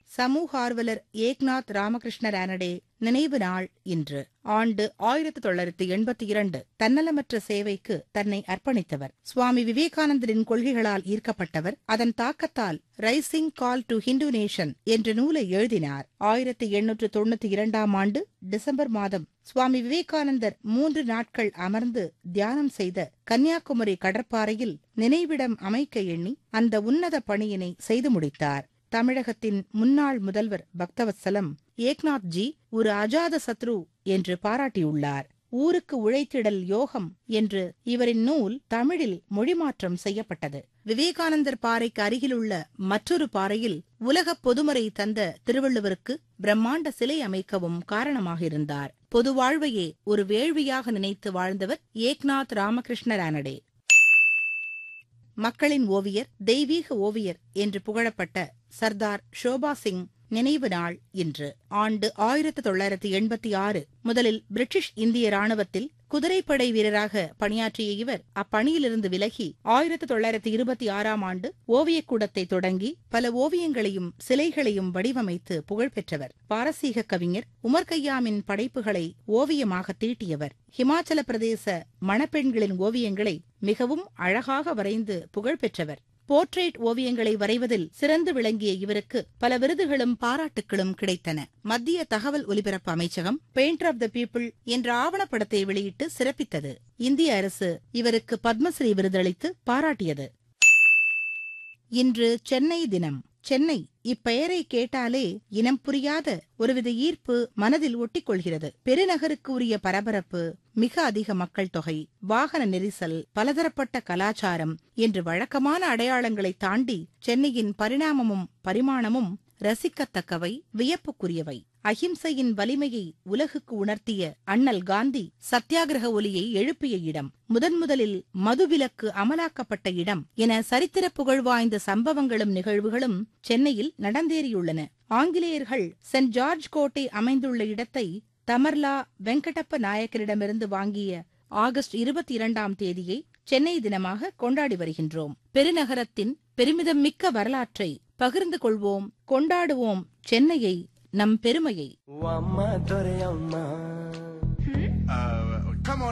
சமூக ஆர்வலர் ஏக்நாத் ராமகிருஷ்ண ரானடே நினைவு நாள் இன்று ஆண்டு ஆயிரத்தி தொள்ளாயிரத்தி எண்பத்தி இரண்டு தன்னலமற்ற சேவைக்கு தன்னை அர்ப்பணித்தவர் சுவாமி விவேகானந்தரின் கொள்கைகளால் ஈர்க்கப்பட்டவர் அதன் தாக்கத்தால் rising call to Hindu nation என்ற நூலை எழுதினார் ஆயிரத்தி எண்ணூற்று தொண்ணூத்தி இரண்டாம் ஆண்டு டிசம்பர் மாதம் சுவாமி விவேகானந்தர் மூன்று நாட்கள் அமர்ந்து தியானம் செய்த கன்னியாகுமரி கடற்பாறையில் நினைவிடம் அமைக்க எண்ணி அந்த உன்னத பணியினை செய்து முடித்தார் தமிழகத்தின் முன்னாள் முதல்வர் பக்தவத்சலம் ஏக்நாத் ஜி ஒரு அஜாத சத்ரு என்று பாராட்டியுள்ளார் ஊருக்கு உழைத்திடல் யோகம் என்று இவரின் நூல் தமிழில் மொழிமாற்றம் செய்யப்பட்டது விவேகானந்தர் பாறைக்கு அருகிலுள்ள மற்றொரு பாறையில் உலக பொதுமறை தந்த திருவள்ளுவருக்கு பிரம்மாண்ட சிலை அமைக்கவும் காரணமாக இருந்தார் பொது வாழ்வையே ஒரு வேள்வியாக நினைத்து வாழ்ந்தவர் ஏக்நாத் ராமகிருஷ்ண ரானடே மக்களின் ஓவியர் தெய்வீக ஓவியர் என்று புகழப்பட்ட சர்தார் ஷோபா சிங் நினைவு நாள் இன்று ஆண்டு ஆயிரத்து தொள்ளாயிரத்து எண்பத்தி ஆறு முதலில் பிரிட்டிஷ் இந்திய ராணுவத்தில் குதிரைப்படை வீரராக பணியாற்றிய இவர் அப்பணியிலிருந்து விலகி ஆயிரத்து தொள்ளாயிரத்து இருபத்தி ஆறாம் ஆண்டு ஓவியக்கூடத்தை தொடங்கி பல ஓவியங்களையும் சிலைகளையும் வடிவமைத்து புகழ்பெற்றவர் பாரசீக கவிஞர் உமர் கய்யாமின் படைப்புகளை ஓவியமாக தீட்டியவர் ஹிமாச்சல பிரதேச மணப்பெண்களின் ஓவியங்களை மிகவும் அழகாக வரைந்து புகழ்பெற்றவர் போர்ட்ரேட் ஓவியங்களை வரைவதில் சிறந்து விளங்கிய இவருக்கு பல விருதுகளும் பாராட்டுகளும் கிடைத்தன மத்திய தகவல் ஒலிபரப்பு அமைச்சகம் பெயிண்டர் ஆஃப் த பீப்புள் என்ற ஆவணப்படத்தை வெளியிட்டு சிறப்பித்தது இந்திய அரசு இவருக்கு பத்மஸ்ரீ விருதளித்து பாராட்டியது இன்று சென்னை தினம் சென்னை இப்பெயரை கேட்டாலே இனம் புரியாத ஒருவித ஈர்ப்பு மனதில் ஒட்டிக்கொள்கிறது பெருநகருக்கு உரிய பரபரப்பு மிக அதிக மக்கள் தொகை வாகன நெரிசல் பலதரப்பட்ட கலாச்சாரம் என்று வழக்கமான அடையாளங்களை தாண்டி சென்னையின் பரிணாமமும் பரிமாணமும் ரசிக்கத்தக்கவை வியப்புக்குரியவை அஹிம்சையின் வலிமையை உலகுக்கு உணர்த்திய அண்ணல் காந்தி சத்தியாகிரக ஒலியை எழுப்பிய இடம் முதன் முதலில் மதுவிலக்கு அமலாக்கப்பட்ட இடம் என சரித்திர புகழ் வாய்ந்த சம்பவங்களும் நிகழ்வுகளும் சென்னையில் நடந்தேறியுள்ளன ஆங்கிலேயர்கள் சென்ட் ஜார்ஜ் கோட்டை அமைந்துள்ள இடத்தை தமர்லா வெங்கடப்ப நாயக்கரிடமிருந்து வாங்கிய ஆகஸ்ட் இருபத்தி இரண்டாம் தேதியை சென்னை தினமாக கொண்டாடி வருகின்றோம் பெருநகரத்தின் பெருமிதம் மிக்க வரலாற்றை பகிர்ந்து கொள்வோம் கொண்டாடுவோம் சென்னையை நம் பெருமையை அம்மா துறை அம்மா Uh, come on.